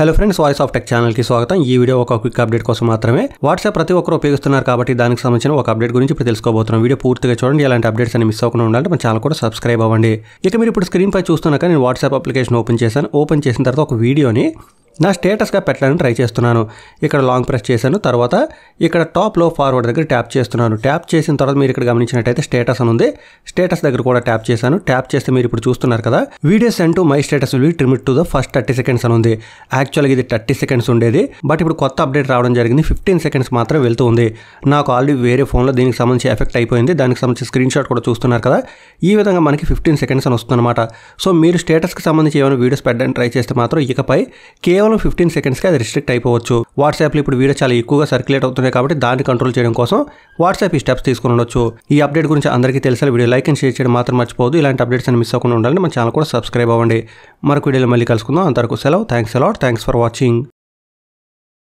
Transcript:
hello friends voice of tech ఛానల్కి స్వాగతం ఈ వీడియో ఒక క్విక్ అప్డేట్ కోసం మాత్రమే వాట్సాప్ ప్రతి ఒక్కరు ఉపయోగిస్తున్నారు కాబట్టి దానికి సంబంధించిన ఒక అప్డేట్ గురించి ఇప్పుడు తెలుసుకోబోతున్నాం వీడియో పూర్తిగా చూడండి ఇలాంటి అప్డేట్స్ అని మిస్ అవ్వకుండా ఉండాలంటే మన ఛానల్ కూడా సబ్స్క్రైబ్ అవ్వండి ఇక మీరు ఇప్పుడు స్క్రీన్ పై చూస్తున్నాక నేను వాట్సాప్ అప్లికేషన్ ఓపెన్ చేశాను ఓపెన్ చేసిన తర్వాత ఒక వీడియోని నా స్టేటస్గా పెట్టడానికి ట్రై చేస్తున్నాను ఇక్కడ లాంగ్ ప్రెస్ చేశాను తర్వాత ఇక్కడ టాప్లో ఫార్వర్డ్ దగ్గర ట్యాప్ చేస్తున్నాను ట్యాప్ చేసిన తర్వాత మీరు ఇక్కడ గమనించినట్టయితే స్టేటస్ అని ఉంది స్టేటస్ దగ్గర కూడా ట్యాప్ చేశాను ట్యాప్ చేస్తే మీరు ఇప్పుడు చూస్తున్నారు కదా video send to my status will trimmed to the first thirty seconds అని ఉంది యాక్చువల్గా ఇది థర్టీ సెకండ్స్ ఉండేది బట్ ఇప్పుడు కొత్త అప్డేట్ రావడం జరిగింది ఫిఫ్టీన్ సెకండ్స్ మాత్రం వెళ్తూ ఉంది నాకు ఆల్రెడీ వేరే ఫోన్లో దీనికి సంబంధించి ఎఫెక్ట్ అయిపోయింది దానికి సంబంధించి స్క్రీన్ షాట్ కూడా చూస్తున్నారు కదా ఈ విధంగా మనకి ఫిఫ్టీన్ సెకండ్స్ అని వస్తుందన్నమాట సో మీరు స్టేటస్కి సంబంధించి ఏమైనా వీడియోస్ పెట్టడానికి ట్రై చేస్తే మాత్రం ఇకపై కేవలం ఫిఫ్టీన్ సెకండ్స్కి అది రిస్ట్రిక్ట్ అయిపోవచ్చు వాట్సాప్లో ఇప్పుడు వీడియో చాలా ఎక్కువగా సర్క్యులేట్ అవుతున్నాయి కాబట్టి దాన్ని కంట్రోల్ చేయడం కోసం వాట్సాప్ ఈ స్టెప్స్ తీసుకుని ఉండొచ్చు ఈ అప్డేట్ గురించి అందరికీ తెలిసిన వీడియో లైక్ అండ్ షేర్ చేయడం మాత్రం మర్చిపోదు ఇలాంటి అప్డేట్స్ అని మిస్ అవ్వకుండా ఉండాలని మన ఛానల్ కూడా సబ్స్క్రైబ్ అవ్వండి మరొక వీడియోలో మళ్ళీ కలుసుకుందాం అంతవరకు సెలవు thanks a lot thanks for watching